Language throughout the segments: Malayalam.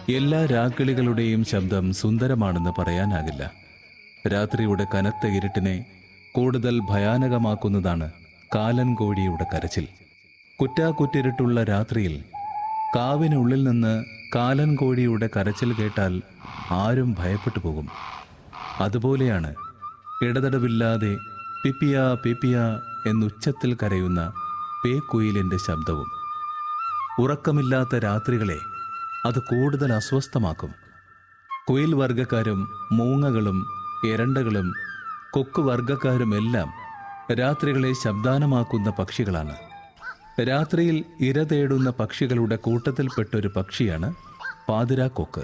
എല്ലാ രാക്കിളികളുടെയും ശബ്ദം സുന്ദരമാണെന്ന് പറയാനാകില്ല രാത്രിയുടെ കനത്ത ഇരുട്ടിനെ കൂടുതൽ ഭയാനകമാക്കുന്നതാണ് കാലൻ കോഴിയുടെ കരച്ചിൽ കുറ്റാക്കുറ്റിരുട്ടുള്ള രാത്രിയിൽ കാവിനുള്ളിൽ നിന്ന് കാലൻ കോഴിയുടെ കരച്ചിൽ കേട്ടാൽ ആരും ഭയപ്പെട്ടു പോകും അതുപോലെയാണ് ഇടതടവില്ലാതെ പിപ്പിയ പിപ്പിയ എന്നുച്ചത്തിൽ കരയുന്ന പേക്കുയിലിൻ്റെ ശബ്ദവും ഉറക്കമില്ലാത്ത രാത്രികളെ അത് കൂടുതൽ അസ്വസ്ഥമാക്കും കുയിൽ വർഗക്കാരും മൂങ്ങകളും എരണ്ടകളും കൊക്ക് വർഗക്കാരുമെല്ലാം രാത്രികളെ ശബ്ദാനമാക്കുന്ന പക്ഷികളാണ് രാത്രിയിൽ ഇര തേടുന്ന പക്ഷികളുടെ കൂട്ടത്തിൽപ്പെട്ടൊരു പക്ഷിയാണ് പാതിരാക്കൊക്ക്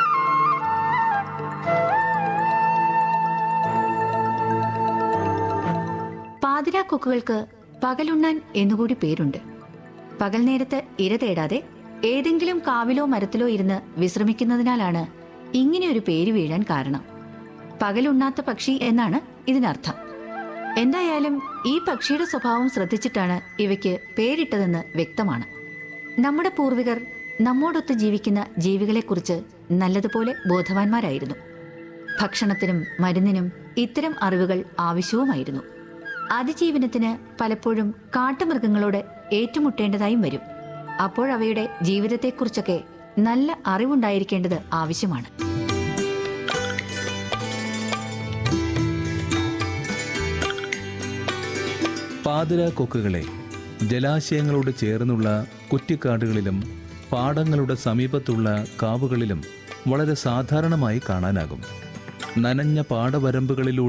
പാതിരാക്കൊക്കുകൾക്ക് പകലുണ്ണാൻ എന്നുകൂടി പേരുണ്ട് പകൽ നേരത്ത് ഇര തേടാതെ ഏതെങ്കിലും കാവിലോ മരത്തിലോ ഇരുന്ന് വിശ്രമിക്കുന്നതിനാലാണ് ഇങ്ങനെയൊരു പേര് വീഴാൻ കാരണം പകലുണ്ണാത്ത പക്ഷി എന്നാണ് ഇതിനർത്ഥം എന്തായാലും ഈ പക്ഷിയുടെ സ്വഭാവം ശ്രദ്ധിച്ചിട്ടാണ് ഇവയ്ക്ക് പേരിട്ടതെന്ന് വ്യക്തമാണ് നമ്മുടെ പൂർവികർ നമ്മോടൊത്ത് ജീവിക്കുന്ന ജീവികളെക്കുറിച്ച് നല്ലതുപോലെ ബോധവാന്മാരായിരുന്നു ഭക്ഷണത്തിനും മരുന്നിനും ഇത്തരം അറിവുകൾ ആവശ്യവുമായിരുന്നു അതിജീവനത്തിന് പലപ്പോഴും കാട്ടുമൃഗങ്ങളോട് ഏറ്റുമുട്ടേണ്ടതായും വരും അപ്പോഴവയുടെ ജീവിതത്തെക്കുറിച്ചൊക്കെ നല്ല അറിവുണ്ടായിരിക്കേണ്ടത് ആവശ്യമാണ് പാതിരാക്കൊക്കുകളെ ജലാശയങ്ങളോട് ചേർന്നുള്ള കുറ്റിക്കാടുകളിലും പാടങ്ങളുടെ സമീപത്തുള്ള കാവുകളിലും വളരെ സാധാരണമായി കാണാനാകും നനഞ്ഞ പാടവരമ്പുകളിലൂടെ